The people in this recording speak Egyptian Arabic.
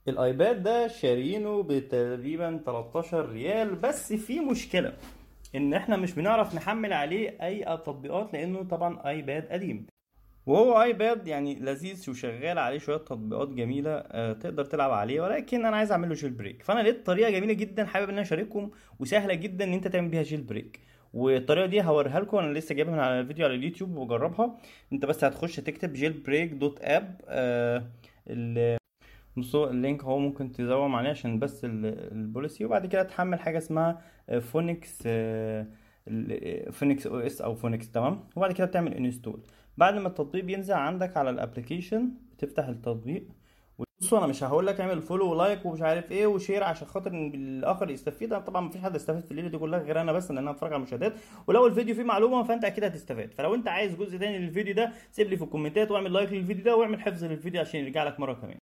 الايباد ده شارينه بتقريبا 13 ريال بس في مشكلة ان احنا مش بنعرف نحمل عليه اي تطبيقات لانه طبعا ايباد قديم وهو ايباد يعني لذيذ وشغال عليه شويه تطبيقات جميله آه، تقدر تلعب عليه ولكن انا عايز اعمل له جيل بريك فانا لقيت طريقه جميله جدا حابب ان انا اشارككم وسهله جدا ان انت تعمل بيها جيل بريك والطريقه دي هوريها لكم انا لسه جايبها من على الفيديو على اليوتيوب وجربها انت بس هتخش تكتب جيل بريك دوت اب بصوا اللينك هو ممكن تزوم عليه عشان بس ال- البوليسي وبعد كده تحمل حاجه اسمها فونكس فونكس او اس او فونكس تمام وبعد كده بتعمل انستول بعد ما التطبيق بينزل عندك على الابلكيشن بتفتح التطبيق بصوا انا مش هقول لك اعمل فولو ولايك ومش عارف ايه وشير عشان خاطر ان الاخر يستفيد انا طبعا مفيش حد يستفيد في الليله دي كلها غير انا بس لان انا اتفرج على المشاهدات ولو الفيديو فيه معلومه فانت اكيد هتستفاد فلو انت عايز جزء تاني للفيديو ده سيب لي في الكومنتات واعمل لايك للفيديو ده واعمل حفظ للفيديو عشان يرجع لك مره كمان